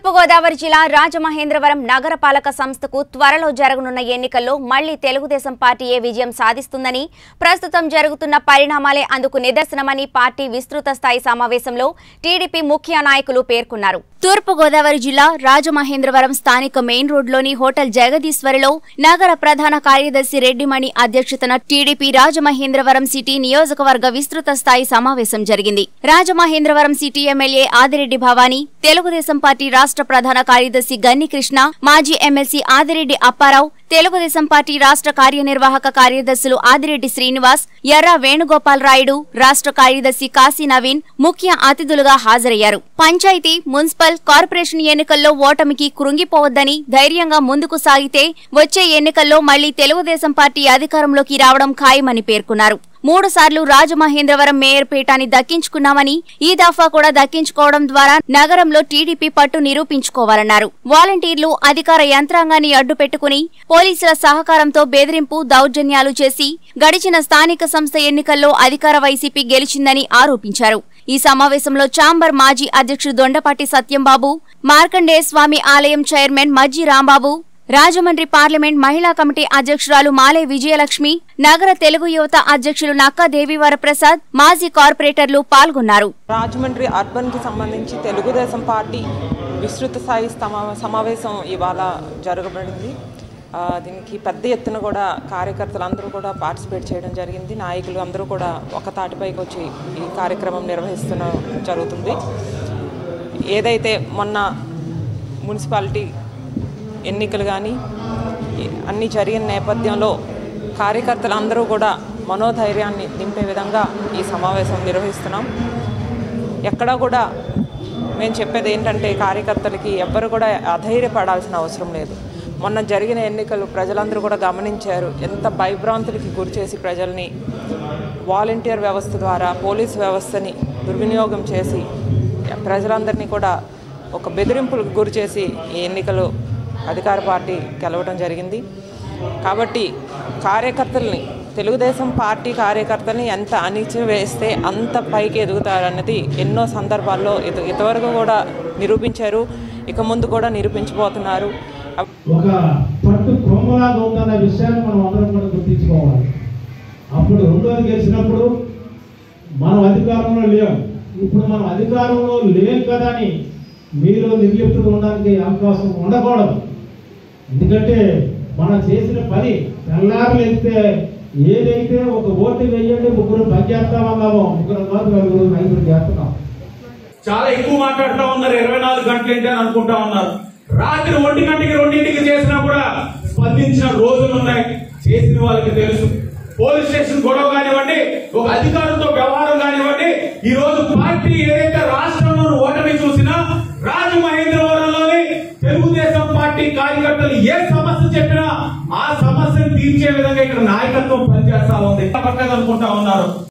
తూర్పుగోదావరి జిల్లా రాజమహేంద్రవరం నగరపాలక సంస్థకు త్వరలో జరగనున్న ఎన్నికల్లో మళ్లీ తెలుగుదేశం పార్టీయే విజయం సాధిస్తుందని ప్రస్తుతం జరుగుతున్న పరిణామాలే అందుకు నిదర్శనమని పార్టీ విస్తృత స్థాయి సమావేశంలో టీడీపీ ముఖ్య నాయకులు పేర్కొన్నారు తూర్పుగోదావరి జిల్లా రాజమహేంద్రవరం స్థానిక మెయిన్ రోడ్లోని హోటల్ జగదీశ్వరిలో నగర ప్రధాన కార్యదర్శి రెడ్డిమణి అధ్యక్షతన టీడీపీ రాజమహేంద్రవరం సిటీ నియోజకవర్గ విస్తృత స్థాయి సమావేశం జరిగింది Rajamahendravaram city MLA Adireddy Bhavani Telugu Desam party రాష్ట్ర ప్రధాన కార్యదర్శి గన్ని కృష్ణ మాజీ ఎమ్మెల్సీ ఆదిరెడ్డి అప్పారావు తెలుగుదేశం పార్టీ రాష్ట్ర కార్యనిర్వాహక కార్యదర్శులు ఆదిరెడ్డి శ్రీనివాస్ ఎర్ర వేణుగోపాల్ రాయుడు రాష్ట్ర కార్యదర్శి కాశీ నవీన్ ముఖ్య అతిథులుగా హాజరయ్యారు పంచాయతీ మున్సిపల్ కార్పొరేషన్ ఎన్నికల్లో ఓటమికి కృంగిపోవద్దని ధైర్యంగా ముందుకు సాగితే వచ్చే ఎన్నికల్లో మళ్లీ తెలుగుదేశం పార్టీ అధికారంలోకి రావడం ఖాయమని పేర్కొన్నారు మూడు సార్లు రాజమహేంద్రవరం మేయర్ పీఠాన్ని దక్కించుకున్నామని ఈ దఫా కూడా దక్కించుకోవడం ద్వారా నగరంలో టీడీపీ పట్టు నిరూపించుకోవాలన్నారు వాలంటీర్లు అధికార యంత్రాంగాన్ని అడ్డుపెట్టుకుని పోలీసుల సహకారంతో బెదిరింపు దౌర్జన్యాలు చేసి గడిచిన స్థానిక సంస్థ ఎన్నికల్లో అధికార వైసీపీ గెలిచిందని ఆరోపించారు ఈ సమావేశంలో చాంబర్ మాజీ అధ్యక్షుడు దొండపాటి సత్యంబాబు మార్కండేయ స్వామి ఆలయం చైర్మన్ మజ్జి రాంబాబు రాజమండ్రి పార్లమెంట్ మహిళా కమిటీ అధ్యక్షురాలు మాలే విజయలక్ష్మి నగర తెలుగు యువత అధ్యక్షులు నక్కా దేవివర ప్రసాద్ మాజీ కార్పొరేటర్లు పాల్గొన్నారు రాజమండ్రి అర్బన్కి సంబంధించి తెలుగుదేశం పార్టీ విస్తృత స్థాయి సమా సమావేశం ఇవాళ జరగబడింది ఆ, దీనికి పెద్ద ఎత్తున కూడా కార్యకర్తలు అందరూ కూడా పార్టిసిపేట్ చేయడం జరిగింది నాయకులు అందరూ కూడా ఒక తాటిపైకి వచ్చి ఈ కార్యక్రమం నిర్వహిస్తున్న జరుగుతుంది ఏదైతే మొన్న మున్సిపాలిటీ ఎన్నికలు కానీ అన్నీ జరిగిన నేపథ్యంలో కార్యకర్తలు అందరూ కూడా మనోధైర్యాన్ని నింపే విధంగా ఈ సమావేశం నిర్వహిస్తున్నాం ఎక్కడా కూడా మేము చెప్పేది ఏంటంటే కార్యకర్తలకి ఎవ్వరు కూడా అధైర్యపడాల్సిన అవసరం లేదు మొన్న జరిగిన ఎన్నికలు ప్రజలందరూ కూడా గమనించారు ఎంత భయభ్రాంతులకి గురిచేసి ప్రజల్ని వాలంటీర్ వ్యవస్థ ద్వారా పోలీస్ వ్యవస్థని దుర్వినియోగం చేసి ప్రజలందరినీ కూడా ఒక బెదిరింపులకు గురి చేసి ఈ ఎన్నికలు అధికార పార్టీ గెలవడం జరిగింది కాబట్టి కార్యకర్తల్ని తెలుగుదేశం పార్టీ కార్యకర్తల్ని ఎంత అణిచివేస్తే అంత పైకి ఎదుగుతారన్నది ఎన్నో సందర్భాల్లో ఇది ఇంతవరకు కూడా నిరూపించారు ఇక ముందు కూడా నిరూపించబోతున్నారు ఒక పట్టు కొమ్మలాగా ఉందన్న విషయాన్ని మనం అందరం కూడా గుర్తించుకోవాలి అప్పుడు రెండోది గెలిచినప్పుడు మనం అధికారంలో లేవు ఇప్పుడు మనం అధికారంలో లేం కదా అని మీరు నిర్లిప్తులు ఉండడానికి అవకాశం ఉండకూడదు ఎందుకంటే మనం చేసిన పని తెల్లారు వెళ్తే ఏదైతే ఒక ఓటు వేయండి ముగ్గురు పని చేస్తామన్నామో ముగ్గురు కాదు నలుగురు ఐదుగురు చేస్తున్నాం చాలా ఎక్కువ మాట్లాడుతూ ఉన్నారు ఇరవై నాలుగు గంటలు ఏంటి అని అనుకుంటా ఉన్నారు రాత్రి ఒంటి గంటకి రెండింటికి చేసినా కూడా స్పందించిన రోజులు ఉన్నాయి చేసిన వాళ్ళకి తెలుసు పోలీస్ స్టేషన్ గొడవ కానివ్వండి ఒక అధికారులతో వ్యవహారం కానివ్వండి ఈ రోజు పార్టీ ఏదైతే రాష్ట్రంలో ఓటమి చూసినా రాజమహేంద్రవరంలోని తెలుగుదేశం పార్టీ కార్యకర్తలు ఏ సమస్య చెప్పినా ఆ సమస్యను తీర్చే విధంగా ఇక్కడ నాయకత్వం పనిచేస్తా ఉంది పక్కన అనుకుంటా ఉన్నారు